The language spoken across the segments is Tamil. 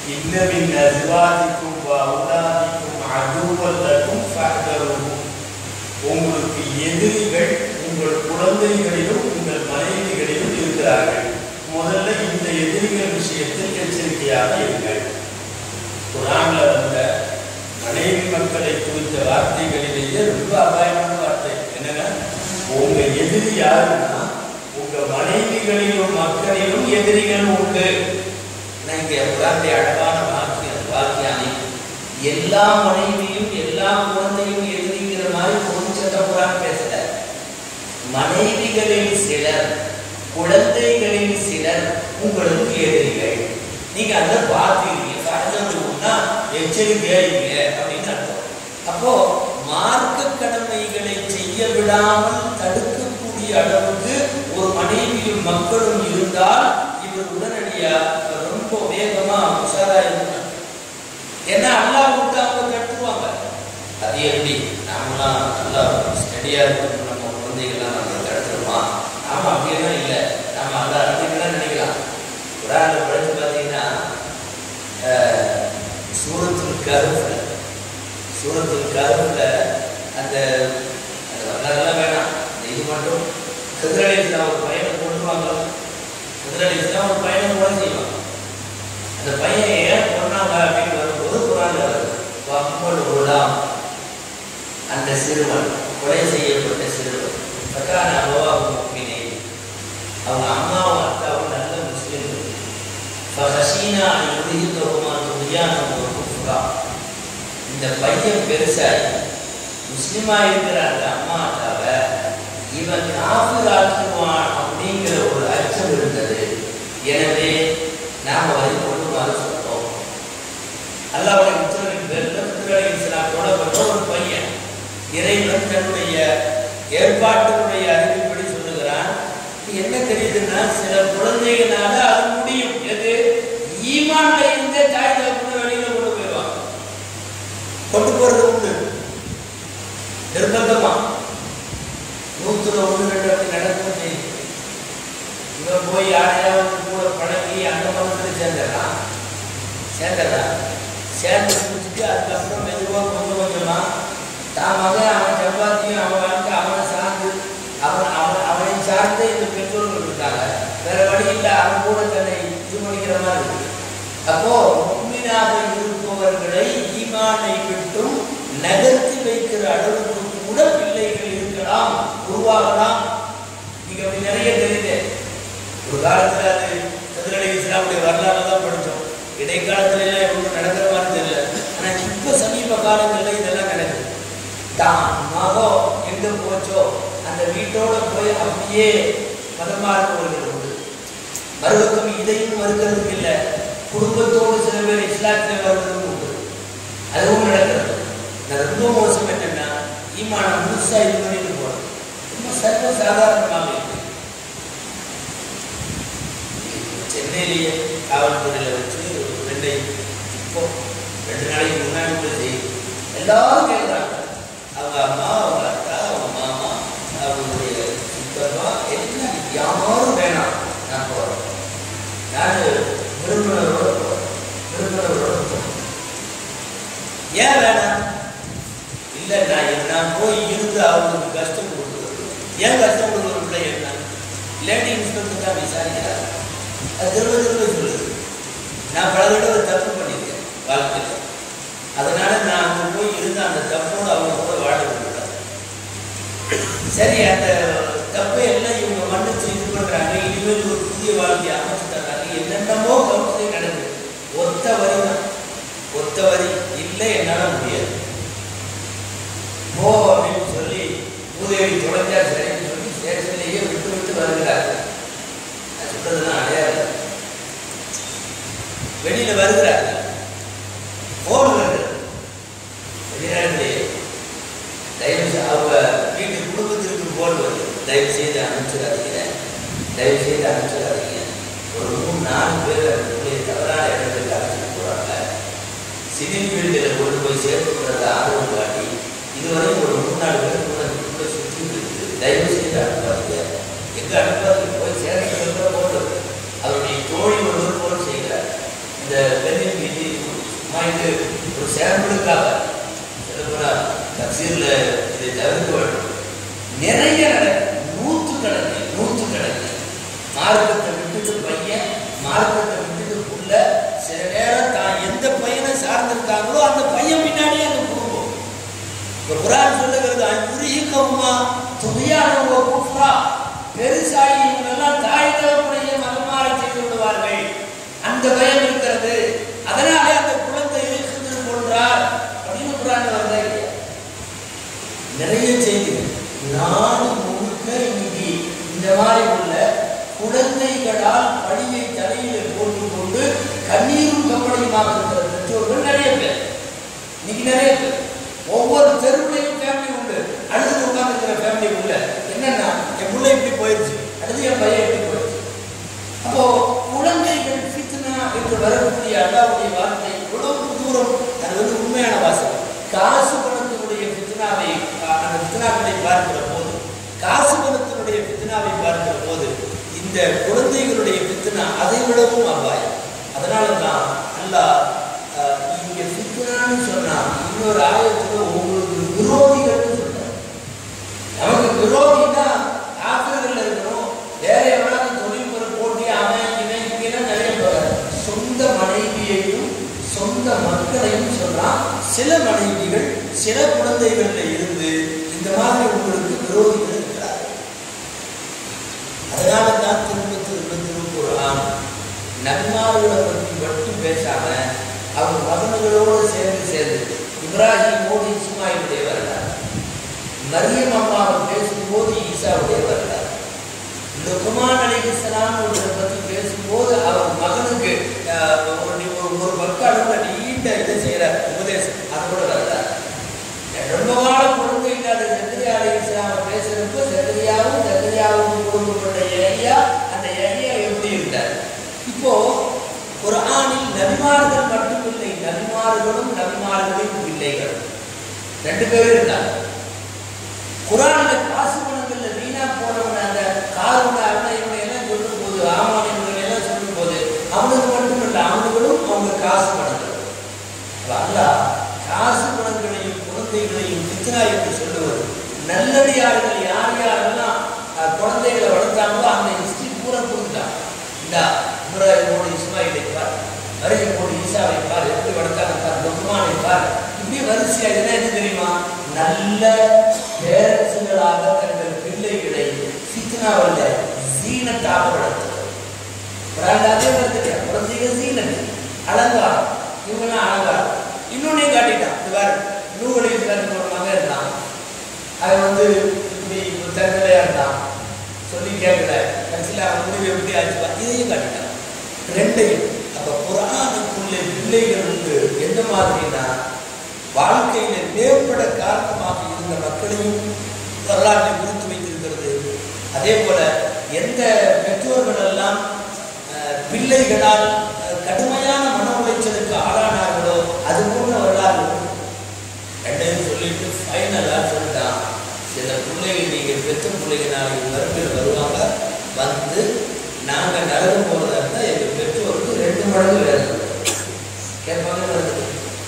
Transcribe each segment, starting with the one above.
இன்னமின் அஸ்வாதிக்கும் அவுலாதிக்கும் அதுவல்லக்கும் ஃபஹ்தருஹு உங்களுக்கு எதிரிகள் உங்கள் குழந்தைகளிலும் உங்கள் மனைவிகளிலும் இருக்கிறார்கள் முதல்ல இந்த எதிரிகள் விஷயத்தில் எச்சரிக்கையாக இருங்கள் குரான்ல வந்த மனைவி மக்களை குறித்த வார்த்தைகளிலேயே ரொம்ப அபாயமான வார்த்தை என்னன்னா உங்க எதிரி யாருன்னா உங்க மனைவிகளிலும் மக்களிலும் எதிரிகள் உண்டு நான் இங்க குரானுடைய அழகான வாக்கியம் வாக்கிய அமைப்பு எல்லா மனைவியும் எல்லா குழந்தையும் எதிரிங்கிற மாதிரி கொஞ்சத்தை குரான் பேசல மனைவிகளில் சிலர் குழந்தைகளில் சிலர் உங்களுக்கு எதிரிகள் நீங்க அதை பார்த்தீங்க கருதுன்னா எச்சரிக்கையா இருங்க அப்படின்னு அர்த்தம் அப்போ மார்க்க கடமைகளை செய்ய விடாமல் தடுக்கக்கூடிய அளவுக்கு ஒரு மனைவியும் மக்களும் இருந்தால் இவர் உடனடியா ரொம்ப வேகமா உஷாரா இருக்கணும் ஏன்னா அல்லாஹ் விட்டு அவங்க கட்டுவாங்க அது எப்படி நாமெல்லாம் நல்லா ஸ்டடியா இருக்கணும் நம்ம குழந்தைகள்லாம் நம்ம தடுத்துருமா நாம அப்படியெல்லாம் இல்லை நாம அல்லா அப்படின்லாம் நினைக்கலாம் குரான்ல படிச்சு பார்த்தீங்கன்னா அஹ், சூரத்துல் கருஃப்ல சூரத்துல் கருஃப்ல அந்த அது வரலாறுலாம் வேணாம் இந்த இது மட்டும் கதிரடிச்சுனா ஒரு பையனை கொண்டுருவாங்க கதிரடிச்சுனா ஒரு பையனை கொலை செய்வாங்க அந்த பையன் ஏன் கொண்டாங்க அப்படின்னு வரும்போது குரான்ல வருது வம்பல் குலாம் அந்த சிறுவன் கொலை செய்யப்பட்ட சிறுவன் பக்கான அபவா முக்மினே அவங்க அம்மாவும் அத்தாவும் நல்ல முஸ்லிம்கள் ஃபஹசீனா யுரிஹிதஹுமா துரியானம் ஒரு குஃப்ரா இந்த பையன் பெருசாகி முஸ்லிமா இருக்கிற அந்த அம்மா அத்தாவை இவன் காஃபிர் ஆக்குவான் அப்படிங்கிற ஒரு அச்சம் இருந்தது எனவே நாம வரை கொள்ளுமாறு சொன்னோம் அல்லாவுடைய உத்தரவின் பேரில் புத்திரலை இஸ்லாத்தோட பெற்ற ஒரு பையன் இறைவன் தன்னுடைய ஏற்பாட்டினுடைய அறிவிப்படி சொல்லுகிறான் இது என்ன தெரியுதுன்னா சில குழந்தைகளால அது முடியும் எது ஈமான்ல இருந்தே தாய் தகப்பன வெளியில கொண்டு போயிடுவாங்க கொண்டு போறது உண்டு நிர்பந்தமா நூத்துல ஒன்று ரெண்டு அப்படி நடக்கும் செய்யும் இவன் போய் யாரையாவது கூட பழகி அந்த மதத்தில் சேர்ந்துடலாம் சேர்ந்துடலாம் சேர்ந்து முடிச்சுட்டு அதுக்கப்புறம் மெதுவாக கொஞ்சம் கொஞ்சமா தான் மகன் அவன் சப்பாத்தியும் அவன் வாழ்க்கை அவனை சார்ந்து அவன் அவன் அவனை சார்ந்து இந்த பெற்றோர்கள் இருக்காங்க வேற வழி இல்லை அவன் கூட தன்னை இது பண்ணிக்கிற மாதிரி இருக்கு அப்போ உண்மையாக இருப்பவர்களை ஈமானை விட்டும் நகர்த்தி வைக்கிற அளவுக்கு கூட பிள்ளைகள் இருக்கலாம் உருவாகலாம் நீங்க அப்படி நிறைய தெரியுது ஒரு காலத்துல அது கதிரலை இஸ்லாமுடைய வரலாறு தான் படித்தோம் இடைக்காலத்துல எல்லாம் ஒன்றும் நடக்கிற மாதிரி தெரியல ஆனா இப்ப சமீப காலங்கள்ல இதெல்லாம் நடக்குது தான் மகம் எங்க போச்சோ அந்த வீட்டோட போய் அப்படியே மதமாறுபவர்கள் உண்டு மறுபக்கம் இதையும் மறுக்கிறதுக்கு இல்லை குடும்பத்தோடு சில பேர் இஸ்லாத்தில் வருவதும் உண்டு அதுவும் நடக்கிறது நான் ரொம்ப மோசம் என்னன்னா ஈமான முழுசா இது பண்ணிட்டு போறோம் ரொம்ப சர்வ சாதாரணமாக இருக்கு சென்னையிலேயே காவல்துறையில் வச்சு ஒரு பெண்ணை இப்போ ரெண்டு நாளைக்கு முன்னாடி கூட செய்யுது எல்லாரும் கேட்குறாங்க அவங்க அம்மா அவங்க அக்கா அவங்க மாமா அவங்களுடைய சித்தப்பா எல்லாம் யாரும் வேணாம் நான் போகிறேன் நான் விரும்பினரோட போகிறேன் விரும்பினரோட போகிறேன் ஏன் வேணாம் இல்லை நான் நான் போய் இருந்து அவங்களுக்கு கஷ்டம் கொடுக்குறது ஏன் கஷ்டம் கொடுக்குற பிள்ளை என்ன லேடி இன்ஸ்பெக்டர் தான் விசாரிக்கிறாங்க அது திரும்ப திரும்ப சொல்லுது நான் பல தடவை தப்பு பண்ணியிருக்கேன் வாழ்க்கையில் அதனால நான் அங்கே போய் இருந்து அந்த தப்போடு அவங்க கூட வாழ விரும்புகிறேன் சரி அந்த தப்பை எல்லாம் இவங்க மன்னிச்சு இது பண்ணுறாங்க இனிமேல் ஒரு புதிய வாழ்க்கையை அமைச்சு தர்றாங்க என்னென்னமோ கவுன்சிலிங் நடக்குது ஒத்த வரி தான் ஒத்த வரி இல்லை என்னால் முடியாது போ அப்படின்னு சொல்லி உதவி தொடர்ந்தா சரின்னு சொல்லி ஸ்டேஷன்லேயே விட்டு விட்டு வருகிறார் நான் சொல்றதுலாம் அடையாளம் வெளியில வருகிறார் போன் வருகிறது வெளி நேரத்திலேயே தயவு செய்~ அவங்க வீட்டு குடும்பத்திற்கு போன் வருது தயவு செய்து அனுப்பிச்சிடாதீங்க தயவு செய்து அனுப்பிச்சிடாதீங்க ஒரு மூணு நாலு பேர் அந்த பிள்ளையை தவறான இடத்துக்கு அழைச்சிட்டு போறாங்க சிவில் ஃபீல்டில் கொண்டு போய் சேர்த்துக்கிறது ஆர்வம் காட்டி இதுவரையும் ஒரு மூணு நாலு பேர் கூட அந்த பிள்ளை சுற்றி இருக்குது தயவு செய்து அனுப்பாதீங்க எங்க அனுப்பாதீங்க போய் சேர்த்து போட்டு அவருடைய தோழி ஒருவர் போல் செய்கிறார் இந்த பெண்ணின் மீது சும்மா இது ஒரு சாம்பிளுக்காக சொல்லப்போனால் தப்சீரில் இதை தவிர்க்க வேண்டும் நிறைய நடக்கும் நூற்று கணக்கு நூற்று கணக்கு மார்க்கத்தை விட்டுட்டு பையன் மார்க்கத்தை விட்டுட்டு புள்ள சில நேரம் தான் எந்த பையனை சார்ந்திருக்காங்களோ அந்த பையன் பின்னாடியே அந்த குடும்பம் இப்ப குரான் சொல்லுகிறது அங்குரிகம்மா துணியானவங்க குஃப்ரா பெருசாகி இவங்கெல்லாம் தாய் தகப்பனையே மகமாற செய்து விடுவார்கள் அந்த பயம் இருக்கிறது அதனாலே அந்த குழந்தை இருக்குது கொன்றார் அப்படின்னு குரான் வருதா இல்லையா நிறைய செய்திகள் நாடு முழுக்க இன்னைக்கு இந்த மாதிரி உள்ள குழந்தைகளால் பழியை தலையில போட்டுக்கொண்டு கண்ணீரும் கம்பளையுமாக இருக்கிற பெற்றோர்கள் நிறைய பேர் இன்னைக்கு நிறைய பேர் ஒவ்வொரு தெருவுலையும் ஃபேமிலி உண்டு அழுது உட்கார்ந்துருக்கிற ஃபேமிலி உள்ள என்னன்னா என் பிள்ளை இப்படி போயிடுச்சு அடுத்து என் பையன் இப்படி போயிடுச்சு அப்போ குழந்தைகள் ஃபித்னா என்று வரக்கூடிய அல்லாவுடைய வார்த்தை இவ்வளவு தூரம் அது வந்து உண்மையான வாசகம் காசு பணத்தினுடைய ஃபித்னாவை அஹ், அந்த ஃபித்னாக்களை பார்க்கிற போது காசு பணத்தினுடைய ஃபித்னாவை பார்க்கிற போது இந்த குழந்தைகளுடைய ஃபித்னா அதை விடவும் அபாயம் அதனால தான் அல்லாஹ் அஹ், இங்க ஃபித்னான்னு சொன்னா இன்னொரு ஆயத்துல உங்களுக்கு விரோதிகள்னு சொல்றாங்க நமக்கு விரோதினா ஆசிரியர்கள் இருக்கணும் வேற எவனாவது தொழில் முறை போட்டி அவன் இவன் இப்படிலாம் நிறைய பேர் சொந்த மனைவியையும் சொந்த மக்களையும் சொல்றான் சில மனைவிகள் சில குழந்தைகள்ல இருந்து இந்த மாதிரி உங்களுக்கு விரோதிகள் இருக்கிறார்கள் அதனால தான் திரும்ப திரும்ப திருக்குறான் நன்மார்களை பற்றி மட்டும் பேசாம அவங்க மகன்களோடு சேர்ந்து சேர்ந்து இப்ராஹிமோடு இஸ்மாயிலுடைய வரலாறு மரியம் அம்மாவை பேசும்போது ஈசாவுடைய வரலாறு லுக்மான் அலிஹிஸ்லாம் ஒருத்தரை பற்றி பேசும்போது அவர் மகனுக்கு அஹ், ஒரு ஒரு ஒரு பக்க அளவுல நீண்ட இதை செய்யற உபதேசம் அது கூட வரலாறு ரொம்ப கால குழந்தை இல்லாத சக்கரியா அலிஹிஸ்லாம பேசுறப்போ சக்கரியாவும் சக்கரியாவும் குடும்பப்பட்ட ஏரியா அந்த ஏரியா எப்படி இருந்தார் இப்போ ஒரு ஆணில் நபிமார்கள் மட்டுமில்லை நபிமார்களும் நபிமார்களின் பிள்ளைகள் ரெண்டு பேரும் இருந்தாங்க குரான்ல காசு பணங்கள்ல வீணா போனவன அந்த காரண அவனை இவனை எல்லாம் சொல்லும் போது ஆமான் இவனை எல்லாம் சொல்லும் போது அவனுக்கு மட்டுமல்ல அவனுங்களும் அவங்க காசு பணங்கள் அப்ப அல்லாஹ் காசு பணங்களையும் குழந்தைகளையும் பித்னா என்று சொல்லுவது நல்லடியார்கள் யார் யாரெல்லாம் அஹ், குழந்தைகளை வளர்த்தாங்களோ அந்த ஹிஸ்டரி பூரா கொடுத்துட்டான் இந்த இப்ராஹிமோடு இஸ்மாயிலை பார் மரியமோடு ஈசாவை பார் எப்படி வளர்த்தாங்க பார் லுக்மானை பார் இப்படி வரிசையா இதெல்லாம் என்ன தெரியுமா நல்ல பேரரசுகளாக தங்கள் பிள்ளைகளை சித்னாவில் சீனத்தாக வளர்த்தது பிராண்ட் அதே மாதிரி தெரியாது குழந்தைங்க சீனன் அலங்காரம் இவங்கெல்லாம் அலங்காரம் இன்னொன்னே காட்டிட்டான் இது வேற நூலை சேர்ந்து ஒரு மகன் இருந்தான் அவன் வந்து இப்படி தற்கொலையா இருந்தான் சொல்லி கேட்கல கடைசியில் அவன் முடிவு எப்படி ஆச்சுப்பா இதையும் காட்டிட்டான் ரெண்டையும் அப்ப குரானுக்குள்ளே பிள்ளைகள் உண்டு எந்த மாதிரினா வாழ்க்கையில மேம்பட காரணமாக இருந்த மக்களையும் வரலாற்றை குறித்து வைத்திருக்கிறது அதே போல எந்த பெற்றோர்கள் எல்லாம் அஹ், பிள்ளைகளால் அஹ், கடுமையான மன உளைச்சலுக்கு ஆளானார்களோ அது போன்ற வரலாறு உண்டு. ரெண்டையும் சொல்லிட்டு ஃபைனலாக சொல்லிட்டான் சில பிள்ளைகள் நீங்கள் பெற்ற பிள்ளைங்க நாளைக்கு மறுமையில் வருவாங்க வந்து நாங்கள் நரகம் போகிறதா இருந்தால் எங்கள் பெற்றோருக்கு ரெண்டு மடங்கு வேதனை கேட்பாங்க நடக்குது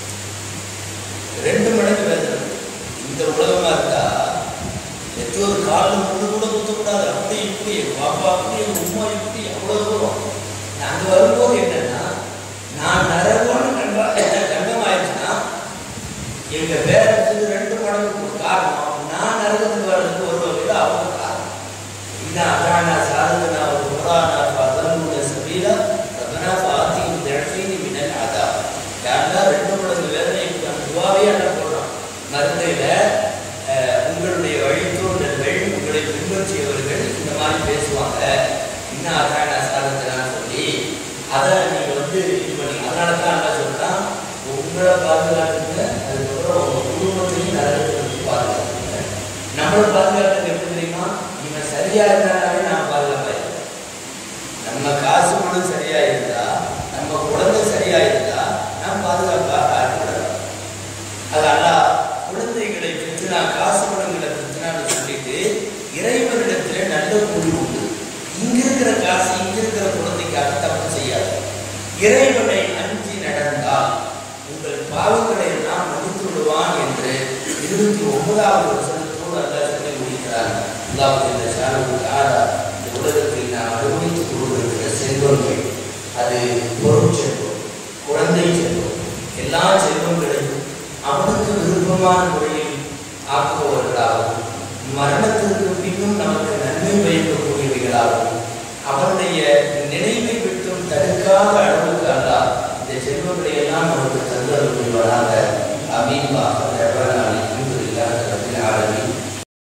ரெண்டு மடங்கு வேதனை இந்த உலகமாக இருந்தா பெற்றோர் காலில் முள்ளு கூட குத்தக்கூடாது அப்படி இப்படி பாப்பா அப்படி உமா இப்படி அவ்வளோ தூரம் நாங்கள் வரும்போது என்னன்னா நான் நரகம்னு கண்பா கண்டமாயிடுச்சுன்னா எங்க பேரத்துக்கு ரெண்டு மடங்கு ஒரு காரணம் நான் நரகத்துக்கு வர்றதுக்கு ஒரு வகையில் அவங்க காரணம் இதான் அதானா சாதனா ஒரு புறானா பதனுடைய சபீலா ரபனா பாத்தியும் திழசீனி மினல் அதா யாரெல்லாம் ரெண்டு மடங்கு வேதனை நான் துவாவே என்ன போடுறான் மருந்தையில அஹ், உங்களுடைய வழித்தோன்றல்கள் உங்களை பின்பற்றியவர்கள் இந்த மாதிரி பேசுவாங்க இன்னும் அதானா சாதனான்னு சொல்லி அதை நீங்க வந்து இது பண்ணி அதனால தான் என்ன சொல்றான் உங்களை பாதுகாத்துங்க அதுக்கப்புறம் உங்க குடும்பத்தையும் நரகத்தை பாதுகாத்துங்க நம்மளை பாதுகாத்துங்க எப்படி தெரியுமா இவன் சரியா இருந்தாலே நான் பாதுகாப்பேன் நம்ம காசு பணம் சரியா இருந்தா நம்ம குழந்தை சரியா இருந்தா நாம் பாதுகாப்பாக ஆகிவிடலாம் அதனால குழந்தைகளை பிரிச்சுனா காசு பணங்களை பிரிச்சுனான்னு சொல்லிட்டு இறைவனிடத்துல நல்ல கூலி உண்டு இங்க இருக்கிற காசு இங்க இருக்கிற குழந்தைக்காக தப்பு செய்யாது இறைவனை அஞ்சி நடந்தால் உங்கள் ஒன்பதாவது வசனத்தோடு அல்லாஹ் சொல்லி முடிக்கிறார் அல்லாஹ் இந்த ஷானு தாரா இந்த உலகத்தில் நாம் அனுபவித்துக் கொண்டிருக்கிற செல்வங்கள் அது பொருட்செல்வம் குழந்தை செல்வம் எல்லா செல்வங்களையும் அவனுக்கு விருப்பமான முறையில் ஆக்குபவர்களாகவும் மரணத்திற்கு பின்னும் நமக்கு நன்மை பயக்கக்கூடியவைகளாகவும் அவனுடைய நினைவை விட்டும் தடுக்காத அளவுக்கு அல்ல இந்த செல்வங்களை எல்லாம் நமக்கு தந்தருள்வதாக அமீன்பாக